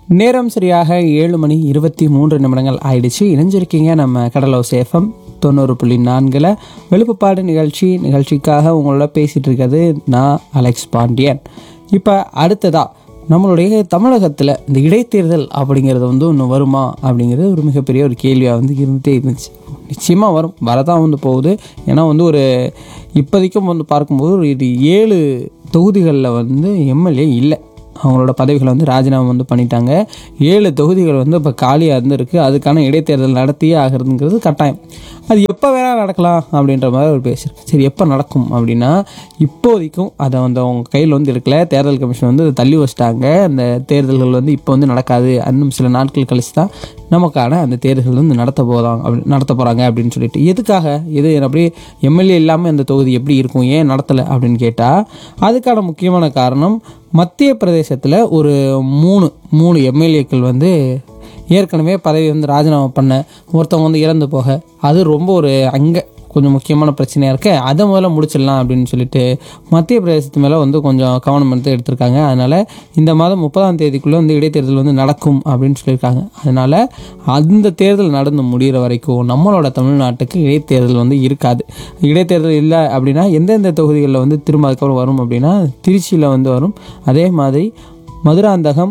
நேரம் சரியாக ஏழு மணி இருபத்தி மூன்று நிமிடங்கள் ஆயிடுச்சு இணைஞ்சிருக்கீங்க நம்ம கடலோஸ் எஃப்எம் தொண்ணூறு புள்ளி நான்கில் வெளுப்புப்பாடு நிகழ்ச்சி நிகழ்ச்சிக்காக உங்களோட பேசிகிட்டு இருக்கிறது நான் அலெக்ஸ் பாண்டியன் இப்போ அடுத்ததா நம்மளுடைய தமிழகத்தில் இந்த இடைத்தேர்தல் அப்படிங்கிறது வந்து ஒன்று வருமா அப்படிங்கிறது ஒரு மிகப்பெரிய ஒரு கேள்வியாக வந்து இருந்துகிட்டே இருந்துச்சு நிச்சயமாக வரும் வரதான் வந்து போகுது ஏன்னா வந்து ஒரு இப்போதைக்கும் வந்து பார்க்கும்போது ஒரு இது ஏழு தொகுதிகளில் வந்து எம்எல்ஏ இல்லை அவங்களோட பதவிகளை வந்து ராஜினாமா வந்து பண்ணிட்டாங்க ஏழு தொகுதிகள் வந்து இப்போ காலியாக இருந்திருக்கு அதுக்கான இடைத்தேர்தல் நடத்தியே ஆகிறதுங்கிறது கட்டாயம் அது எப்போ வேணா நடக்கலாம் அப்படின்ற மாதிரி ஒரு பேசியிருக்கு சரி எப்போ நடக்கும் அப்படின்னா இப்போதைக்கும் அதை வந்து அவங்க கையில் வந்து இருக்கல தேர்தல் கமிஷன் வந்து அதை தள்ளி வச்சிட்டாங்க அந்த தேர்தல்கள் வந்து இப்போ வந்து நடக்காது இன்னும் சில நாட்கள் கழிச்சு தான் நமக்கான அந்த தேர்தல்கள் வந்து நடத்த போதாங்க அப்படி நடத்த போகிறாங்க அப்படின்னு சொல்லிட்டு எதுக்காக எது அப்படியே எம்எல்ஏ இல்லாமல் அந்த தொகுதி எப்படி இருக்கும் ஏன் நடத்தலை அப்படின்னு கேட்டால் அதுக்கான முக்கியமான காரணம் மத்திய பிரதேசத்தில் ஒரு மூணு மூணு எம்எல்ஏக்கள் வந்து ஏற்கனவே பதவி வந்து ராஜினாமா பண்ண ஒருத்தவங்க வந்து இறந்து போக அது ரொம்ப ஒரு அங்கே கொஞ்சம் முக்கியமான பிரச்சனையாக இருக்கு அதை முதல்ல முடிச்சிடலாம் அப்படின்னு சொல்லிட்டு மத்திய பிரதேசத்து மேலே வந்து கொஞ்சம் கவனம் எடுத்து எடுத்திருக்காங்க அதனால் இந்த மாதம் முப்பதாம் தேதிக்குள்ளே வந்து இடைத்தேர்தல் வந்து நடக்கும் அப்படின்னு சொல்லியிருக்காங்க அதனால் அந்த தேர்தல் நடந்து முடிகிற வரைக்கும் நம்மளோட தமிழ்நாட்டுக்கு இடைத்தேர்தல் வந்து இருக்காது இடைத்தேர்தல் இல்லை அப்படின்னா எந்தெந்த தொகுதிகளில் வந்து திரும்ப அதுக்கப்புறம் வரும் அப்படின்னா திருச்சியில் வந்து வரும் அதே மாதிரி மதுராந்தகம்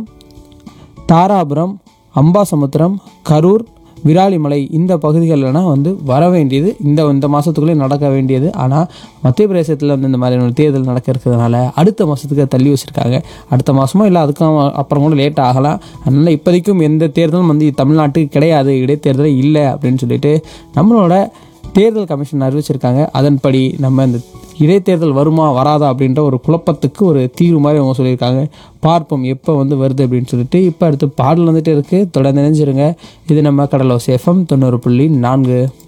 தாராபுரம் அம்பாசமுத்திரம் கரூர் விராலிமலை இந்த பகுதிகளெலாம் வந்து வர வேண்டியது இந்த இந்த மாதத்துக்குள்ளே நடக்க வேண்டியது ஆனால் மத்திய பிரதேசத்தில் வந்து இந்த மாதிரியான ஒரு தேர்தல் நடக்க இருக்கிறதுனால அடுத்த மாதத்துக்கு தள்ளி வச்சுருக்காங்க அடுத்த மாதமோ இல்லை அதுக்கும் அப்புறம் கூட லேட் ஆகலாம் அதனால் இப்போதைக்கும் எந்த தேர்தலும் வந்து தமிழ்நாட்டுக்கு கிடையாது இடைத்தேர்தலே இல்லை அப்படின்னு சொல்லிட்டு நம்மளோட தேர்தல் கமிஷன் அறிவிச்சிருக்காங்க அதன்படி நம்ம இந்த இடைத்தேர்தல் வருமா வராதா அப்படின்ற ஒரு குழப்பத்துக்கு ஒரு தீர்வு மாதிரி அவங்க சொல்லியிருக்காங்க பார்ப்போம் எப்போ வந்து வருது அப்படின்னு சொல்லிட்டு இப்போ அடுத்து பாடல் வந்துட்டு இருக்குது தொடர்ந்து நினைஞ்சிருங்க இது நம்ம கடலோ சேஃபம் தொண்ணூறு புள்ளி நான்கு